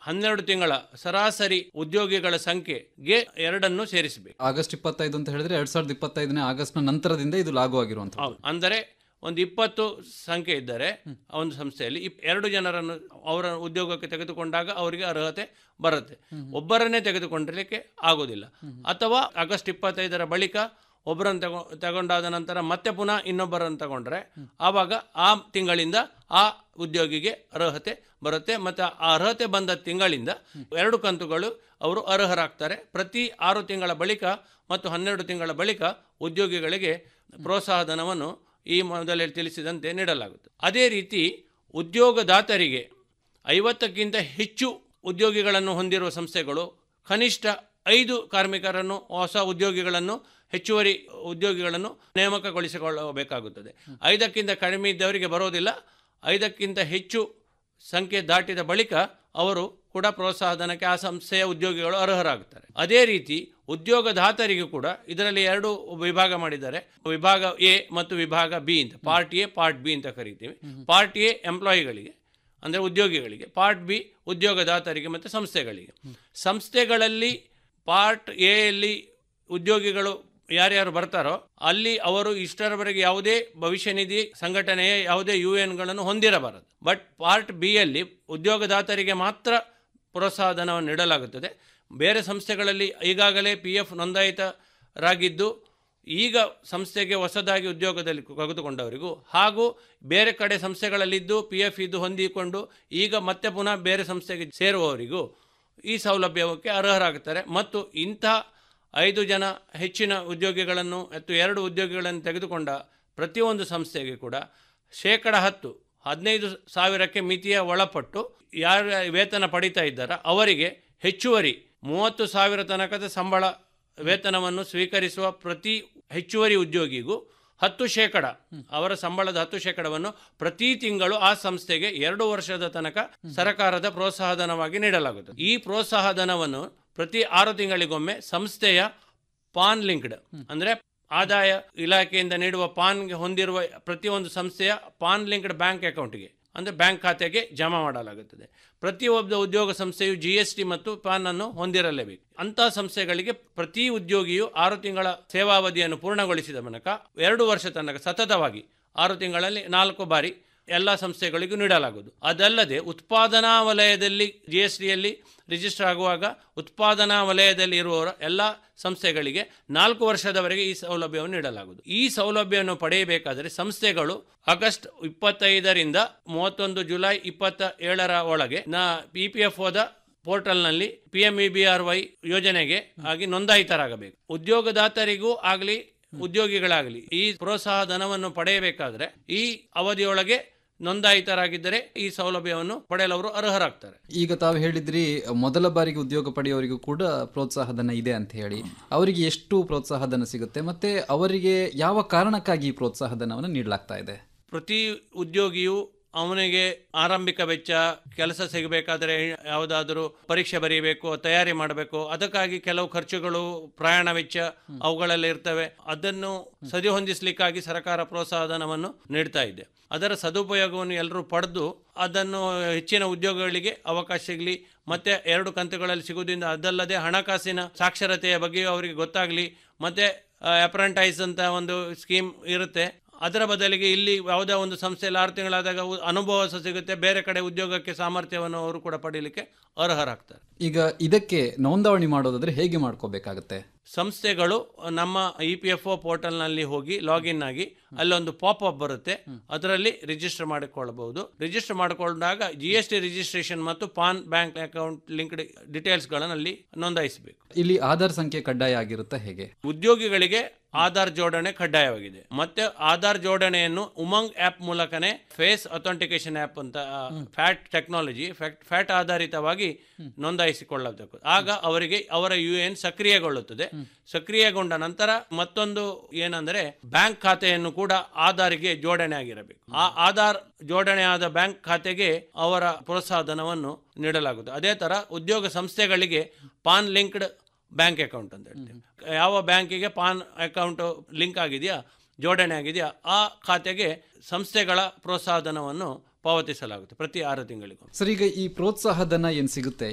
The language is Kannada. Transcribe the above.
ಹನ್ನೆರಡು ತಿಂಗಳ ಸರಾಸರಿ ಉದ್ಯೋಗಿಗಳ ಸಂಖ್ಯೆಗೆ ಎರಡನ್ನು ಸೇರಿಸಬೇಕು ಆಗಸ್ಟ್ ಇಪ್ಪತ್ತೈದು ಅಂತ ಹೇಳಿದ್ರೆ ಎರಡ್ ಸಾವಿರದ ಇಪ್ಪತ್ತೈದನೇ ಆಗಸ್ಟ್ನ ನಂತರದಿಂದ ಇದು ಲಾಗು ಆಗಿರುವಂಥದ್ದು ಹೌದು ಅಂದರೆ ಒಂದು ಇಪ್ಪತ್ತು ಸಂಖ್ಯೆ ಇದ್ದರೆ ಆ ಒಂದು ಸಂಸ್ಥೆಯಲ್ಲಿ ಇಪ್ ಎರಡು ಜನರನ್ನು ಅವರ ಉದ್ಯೋಗಕ್ಕೆ ತೆಗೆದುಕೊಂಡಾಗ ಅವರಿಗೆ ಅರ್ಹತೆ ಬರುತ್ತೆ ಒಬ್ಬರನ್ನೇ ತೆಗೆದುಕೊಂಡಲಿಕ್ಕೆ ಆಗೋದಿಲ್ಲ ಅಥವಾ ಆಗಸ್ಟ್ ಇಪ್ಪತ್ತೈದರ ಬಳಿಕ ಒಬ್ಬರನ್ನು ತಗೊ ತಗೊಂಡಾದ ನಂತರ ಮತ್ತೆ ಪುನಃ ಇನ್ನೊಬ್ಬರನ್ನು ತಗೊಂಡ್ರೆ ಆವಾಗ ಆ ತಿಂಗಳಿಂದ ಆ ಉದ್ಯೋಗಿಗೆ ಅರ್ಹತೆ ಬರುತ್ತೆ ಮತ್ತು ಆ ಅರ್ಹತೆ ಬಂದ ತಿಂಗಳಿಂದ ಎರಡು ಕಂತುಗಳು ಅವರು ಅರ್ಹರಾಗ್ತಾರೆ ಪ್ರತಿ ಆರು ತಿಂಗಳ ಬಳಿಕ ಮತ್ತು ಹನ್ನೆರಡು ತಿಂಗಳ ಬಳಿಕ ಉದ್ಯೋಗಿಗಳಿಗೆ ಪ್ರೋತ್ಸಾಹ ಧನವನ್ನು ಈ ಮೊದಲೇ ತಿಳಿಸಿದಂತೆ ನೀಡಲಾಗುತ್ತೆ ಅದೇ ರೀತಿ ಉದ್ಯೋಗದಾತರಿಗೆ ಐವತ್ತಕ್ಕಿಂತ ಹೆಚ್ಚು ಉದ್ಯೋಗಿಗಳನ್ನು ಹೊಂದಿರುವ ಸಂಸ್ಥೆಗಳು ಕನಿಷ್ಠ ಐದು ಕಾರ್ಮಿಕರನ್ನು ಹೊಸ ಉದ್ಯೋಗಿಗಳನ್ನು ಹೆಚ್ಚುವರಿ ಉದ್ಯೋಗಿಗಳನ್ನು ನೇಮಕಗೊಳಿಸಿಕೊಳ್ಳಬೇಕಾಗುತ್ತದೆ ಐದಕ್ಕಿಂತ ಕಡಿಮೆ ಇದ್ದವರಿಗೆ ಬರೋದಿಲ್ಲ ಐದಕ್ಕಿಂತ ಹೆಚ್ಚು ಸಂಖ್ಯೆ ದಾಟಿದ ಬಳಿಕ ಅವರು ಕೂಡ ಪ್ರೋತ್ಸಾಹಧನಕ್ಕೆ ಆ ಸಂಸ್ಥೆಯ ಉದ್ಯೋಗಿಗಳು ಅರ್ಹರಾಗುತ್ತಾರೆ ಅದೇ ರೀತಿ ಉದ್ಯೋಗದಾತರಿಗೂ ಕೂಡ ಇದರಲ್ಲಿ ಎರಡು ವಿಭಾಗ ಮಾಡಿದ್ದಾರೆ ವಿಭಾಗ ಎ ಮತ್ತು ವಿಭಾಗ ಬಿ ಅಂತ ಪಾರ್ಟ್ ಎ ಪಾರ್ಟ್ ಬಿ ಅಂತ ಕರಿತೀವಿ ಪಾರ್ಟ್ ಎ ಎಂಪ್ಲಾಯಿಗಳಿಗೆ ಅಂದರೆ ಉದ್ಯೋಗಿಗಳಿಗೆ ಪಾರ್ಟ್ ಬಿ ಉದ್ಯೋಗದಾತರಿಗೆ ಮತ್ತು ಸಂಸ್ಥೆಗಳಿಗೆ ಸಂಸ್ಥೆಗಳಲ್ಲಿ ಪಾರ್ಟ್ ಎಯಲ್ಲಿ ಉದ್ಯೋಗಿಗಳು ಯಾರ್ಯಾರು ಬರ್ತಾರೋ ಅಲ್ಲಿ ಅವರು ಇಷ್ಟರವರೆಗೆ ಯಾವುದೇ ಭವಿಷ್ಯ ನಿಧಿ ಸಂಘಟನೆಯ ಯಾವುದೇ ಯು ಎನ್ಗಳನ್ನು ಹೊಂದಿರಬಾರದು ಬಟ್ ಪಾರ್ಟ್ ಬಿಯಲ್ಲಿ ಉದ್ಯೋಗದಾತರಿಗೆ ಮಾತ್ರ ಪ್ರೋತ್ಸಾಹಧನವನ್ನು ನೀಡಲಾಗುತ್ತದೆ ಬೇರೆ ಸಂಸ್ಥೆಗಳಲ್ಲಿ ಈಗಾಗಲೇ ಪಿ ಎಫ್ ನೋಂದಾಯಿತರಾಗಿದ್ದು ಈಗ ಸಂಸ್ಥೆಗೆ ಹೊಸದಾಗಿ ಉದ್ಯೋಗದಲ್ಲಿ ತೆಗೆದುಕೊಂಡವರಿಗೂ ಹಾಗೂ ಬೇರೆ ಕಡೆ ಸಂಸ್ಥೆಗಳಲ್ಲಿದ್ದು ಪಿ ಎಫ್ ಇದು ಹೊಂದಿಕೊಂಡು ಈಗ ಮತ್ತೆ ಪುನಃ ಬೇರೆ ಸಂಸ್ಥೆಗೆ ಸೇರುವವರಿಗೂ ಈ ಸೌಲಭ್ಯಕ್ಕೆ ಅರ್ಹರಾಗುತ್ತಾರೆ ಮತ್ತು ಇಂಥ ಐದು ಜನ ಹೆಚ್ಚಿನ ಉದ್ಯೋಗಿಗಳನ್ನು ಮತ್ತು ಎರಡು ಉದ್ಯೋಗಿಗಳನ್ನು ತೆಗೆದುಕೊಂಡ ಪ್ರತಿಯೊಂದು ಸಂಸ್ಥೆಗೆ ಕೂಡ ಶೇಕಡ ಹತ್ತು ಹದಿನೈದು ಸಾವಿರಕ್ಕೆ ಮಿತಿಯ ಒಳಪಟ್ಟು ಯಾರು ವೇತನ ಪಡಿತಾ ಇದ್ದಾರೋ ಅವರಿಗೆ ಹೆಚ್ಚುವರಿ ಮೂವತ್ತು ಸಾವಿರ ತನಕದ ಸಂಬಳ ವೇತನವನ್ನು ಸ್ವೀಕರಿಸುವ ಪ್ರತಿ ಹೆಚ್ಚುವರಿ ಉದ್ಯೋಗಿಗೂ ಹತ್ತು ಶೇಕಡ ಅವರ ಸಂಬಳದ ಹತ್ತು ಶೇಕಡವನ್ನು ಪ್ರತಿ ತಿಂಗಳು ಆ ಸಂಸ್ಥೆಗೆ ಎರಡು ವರ್ಷದ ತನಕ ಸರ್ಕಾರದ ಪ್ರೋತ್ಸಾಹಧನವಾಗಿ ನೀಡಲಾಗುತ್ತದೆ ಈ ಪ್ರೋತ್ಸಾಹಧನವನ್ನು ಪ್ರತಿ ಆರು ತಿಂಗಳಿಗೊಮ್ಮೆ ಸಂಸ್ಥೆಯ ಪಾನ್ ಲಿಂಕ್ಡ್ ಅಂದರೆ ಆದಾಯ ಇಲಾಖೆಯಿಂದ ನೀಡುವ ಪಾನ್ಗೆ ಹೊಂದಿರುವ ಪ್ರತಿಯೊಂದು ಸಂಸ್ಥೆಯ ಪಾನ್ ಲಿಂಕ್ಡ್ ಬ್ಯಾಂಕ್ ಅಕೌಂಟ್ಗೆ ಅಂದರೆ ಬ್ಯಾಂಕ್ ಖಾತೆಗೆ ಜಮಾ ಮಾಡಲಾಗುತ್ತದೆ ಪ್ರತಿಯೊಬ್ಬ ಉದ್ಯೋಗ ಸಂಸ್ಥೆಯು ಜಿ ಎಸ್ ಟಿ ಮತ್ತು ಪಾನ್ ಅನ್ನು ಹೊಂದಿರಲೇಬೇಕು ಅಂತಹ ಸಂಸ್ಥೆಗಳಿಗೆ ಪ್ರತಿ ಉದ್ಯೋಗಿಯು ಆರು ತಿಂಗಳ ಸೇವಾವಧಿಯನ್ನು ಪೂರ್ಣಗೊಳಿಸಿದ ಮೂಲಕ ಎರಡು ವರ್ಷ ತನಕ ಸತತವಾಗಿ ಆರು ತಿಂಗಳಲ್ಲಿ ನಾಲ್ಕು ಬಾರಿ ಎಲ್ಲ ಸಂಸ್ಥೆಗಳಿಗೂ ನೀಡಲಾಗುವುದು ಅದಲ್ಲದೆ ಉತ್ಪಾದನಾ ವಲಯದಲ್ಲಿ ಜಿ ಎಸ್ ಟಿಯಲ್ಲಿ ರಿಜಿಸ್ಟರ್ ಆಗುವಾಗ ಉತ್ಪಾದನಾ ವಲಯದಲ್ಲಿ ಇರುವವರ ಎಲ್ಲ ಸಂಸ್ಥೆಗಳಿಗೆ ನಾಲ್ಕು ವರ್ಷದವರೆಗೆ ಈ ಸೌಲಭ್ಯವನ್ನು ನೀಡಲಾಗುವುದು ಈ ಸೌಲಭ್ಯವನ್ನು ಪಡೆಯಬೇಕಾದರೆ ಸಂಸ್ಥೆಗಳು ಆಗಸ್ಟ್ ಇಪ್ಪತ್ತೈದರಿಂದ ಮೂವತ್ತೊಂದು ಜುಲೈ ಇಪ್ಪತ್ತ ಏಳರ ಒಳಗೆ ನಾ ಇ ಪಿ ಎಫ್ ಒದ ಪೋರ್ಟಲ್ನಲ್ಲಿ P M E B R Y ಯೋಜನೆಗೆ ಆಗಿ ನೋಂದಾಯಿತರಾಗಬೇಕು ಉದ್ಯೋಗದಾತರಿಗೂ ಆಗಲಿ ಉದ್ಯೋಗಿಗಳಾಗಲಿ ಈ ಪ್ರೋತ್ಸಾಹ ಧನವನ್ನು ಪಡೆಯಬೇಕಾದ್ರೆ ಈ ಅವಧಿಯೊಳಗೆ ನೋಂದಾಯಿತರಾಗಿದ್ದರೆ ಈ ಸೌಲಭ್ಯವನ್ನು ಪಡೆಯಲು ಅವರು ಅರ್ಹರಾಗ್ತಾರೆ ಈಗ ತಾವು ಹೇಳಿದ್ರಿ ಮೊದಲ ಬಾರಿಗೆ ಉದ್ಯೋಗ ಪಡೆಯೋರಿಗೂ ಕೂಡ ಪ್ರೋತ್ಸಾಹಧನ ಇದೆ ಅಂತ ಹೇಳಿ ಅವರಿಗೆ ಎಷ್ಟು ಪ್ರೋತ್ಸಾಹಧನ ಸಿಗುತ್ತೆ ಮತ್ತೆ ಅವರಿಗೆ ಯಾವ ಕಾರಣಕ್ಕಾಗಿ ಈ ಪ್ರೋತ್ಸಾಹಧನವನ್ನು ನೀಡಲಾಗ್ತಾ ಇದೆ ಪ್ರತಿ ಉದ್ಯೋಗಿಯು ಅವನಿಗೆ ಆರಂಭಿಕ ವೆಚ್ಚ ಕೆಲಸ ಸಿಗಬೇಕಾದರೆ ಯಾವುದಾದರೂ ಪರೀಕ್ಷೆ ಬರೀಬೇಕು ತಯಾರಿ ಮಾಡಬೇಕು ಅದಕ್ಕಾಗಿ ಕೆಲವು ಖರ್ಚುಗಳು ಪ್ರಯಾಣ ವೆಚ್ಚ ಅವುಗಳೆಲ್ಲ ಇರ್ತವೆ ಅದನ್ನು ಸರಿಹೊಂದಿಸಲಿಕ್ಕಾಗಿ ಸರ್ಕಾರ ಪ್ರೋತ್ಸಾಹಧನವನ್ನು ನೀಡ್ತಾ ಇದೆ ಅದರ ಸದುಪಯೋಗವನ್ನು ಎಲ್ಲರೂ ಪಡೆದು ಅದನ್ನು ಹೆಚ್ಚಿನ ಉದ್ಯೋಗಗಳಿಗೆ ಅವಕಾಶ ಸಿಗಲಿ ಮತ್ತೆ ಎರಡು ಕಂತುಗಳಲ್ಲಿ ಸಿಗುವುದರಿಂದ ಅದಲ್ಲದೆ ಹಣಕಾಸಿನ ಸಾಕ್ಷರತೆಯ ಬಗ್ಗೆಯೂ ಅವರಿಗೆ ಗೊತ್ತಾಗಲಿ ಮತ್ತೆ ಅಪ್ರೆಂಟೈಸ್ ಅಂತ ಒಂದು ಸ್ಕೀಮ್ ಇರುತ್ತೆ ಅದರ ಬದಲಿಗೆ ಇಲ್ಲಿ ಯಾವುದೇ ಒಂದು ಸಂಸ್ಥೆಯಲ್ಲಿ ಆರು ತಿಂಗಳಾದಾಗ ಉ- ಅನುಭವ ಸಹ ಸಿಗುತ್ತೆ ಬೇರೆ ಕಡೆ ಉದ್ಯೋಗಕ್ಕೆ ಸಾಮರ್ಥ್ಯವನ್ನು ಅವರು ಕೂಡ ಪಡೀಲಿಕ್ಕೆ ಅರ್ಹರಾಗ್ತಾರೆ ಈಗ ಇದಕ್ಕೆ ನೋಂದಣಿ ಮಾಡೋದಾದ್ರೆ ಹೇಗೆ ಮಾಡ್ಕೋಬೇಕಾಗತ್ತೆ ಸಂಸ್ಥೆಗಳು ನಮ್ಮ ಇ ಪಿ ಎಫ್ ಒ ಪೋರ್ಟಲ್ನಲ್ಲಿ ಹೋಗಿ ಲಾಗಿನ್ ಆಗಿ ಅಲ್ಲೊಂದು ಪಾಪ್ ಅಪ್ ಬರುತ್ತೆ ಅದರಲ್ಲಿ ರಿಜಿಸ್ಟರ್ ಮಾಡಿಕೊಳ್ಳಬಹುದು ರಿಜಿಸ್ಟರ್ ಮಾಡಿಕೊಂಡಾಗ ಜಿ ಎಸ್ ಟಿ ರಿಜಿಸ್ಟ್ರೇಷನ್ ಮತ್ತು ಪಾನ್ ಬ್ಯಾಂಕ್ ಅಕೌಂಟ್ ಲಿಂಕ್ಡ್ ಡೀಟೇಲ್ಸ್ಗಳನ್ನು ಅಲ್ಲಿ ನೋಂದಾಯಿಸಬೇಕು ಇಲ್ಲಿ ಆಧಾರ್ ಸಂಖ್ಯೆ ಕಡ್ಡಾಯ ಆಗಿರುತ್ತಾ ಹೇಗೆ ಉದ್ಯೋಗಿಗಳಿಗೆ ಆಧಾರ್ ಜೋಡಣೆ ಕಡ್ಡಾಯವಾಗಿದೆ ಮತ್ತೆ ಆಧಾರ್ ಜೋಡಣೆಯನ್ನು ಉಮಂಗ್ ಆಪ್ ಮೂಲಕನೇ ಫೇಸ್ ಅಥೆಂಟಿಕೇಶನ್ ಆಪ್ ಅಂತ ಫ್ಯಾಟ್ ಟೆಕ್ನಾಲಜಿ ಫ್ಯಾಟ್ ಆಧಾರಿತವಾಗಿ ನೋಂದಾಯಿಸಿಕೊಳ್ಳಬೇಕು ಆಗ ಅವರಿಗೆ ಅವರ ಯು ಎನ್ ಸಕ್ರಿಯಗೊಳ್ಳುತ್ತದೆ ಸಕ್ರಿಯಗೊಂಡ ನಂತರ ಮತ್ತೊಂದು ಏನಂದ್ರೆ ಬ್ಯಾಂಕ್ ಖಾತೆಯನ್ನು ಕೂಡ ಆಧಾರ್ಗೆ ಜೋಡಣೆ ಆಗಿರಬೇಕು ಆ ಆಧಾರ್ ಜೋಡಣೆ ಆದ ಬ್ಯಾಂಕ್ ಖಾತೆಗೆ ಅವರ ಪ್ರೋತ್ಸಾಹಧನವನ್ನು ನೀಡಲಾಗುತ್ತದೆ ಅದೇ ತರ ಉದ್ಯೋಗ ಸಂಸ್ಥೆಗಳಿಗೆ ಪಾನ್ ಲಿಂಕ್ಡ್ ಬ್ಯಾಂಕ್ ಅಕೌಂಟ್ ಅಂತ ಹೇಳ್ತೀವಿ ಯಾವ ಬ್ಯಾಂಕಿಗೆ ಪಾನ್ ಅಕೌಂಟ್ ಲಿಂಕ್ ಆಗಿದೆಯಾ ಜೋಡಣೆ ಆಗಿದೆಯಾ ಆ ಖಾತೆಗೆ ಸಂಸ್ಥೆಗಳ ಪ್ರೋತ್ಸಾಹಧನವನ್ನು ಪಾವತಿಸಲಾಗುತ್ತೆ ಪ್ರತಿ ಆರು ತಿಂಗಳಿಗೂ ಸರ್ ಈಗ ಈ ಪ್ರೋತ್ಸಾಹ ಧನ ಏನ್ ಸಿಗುತ್ತೆ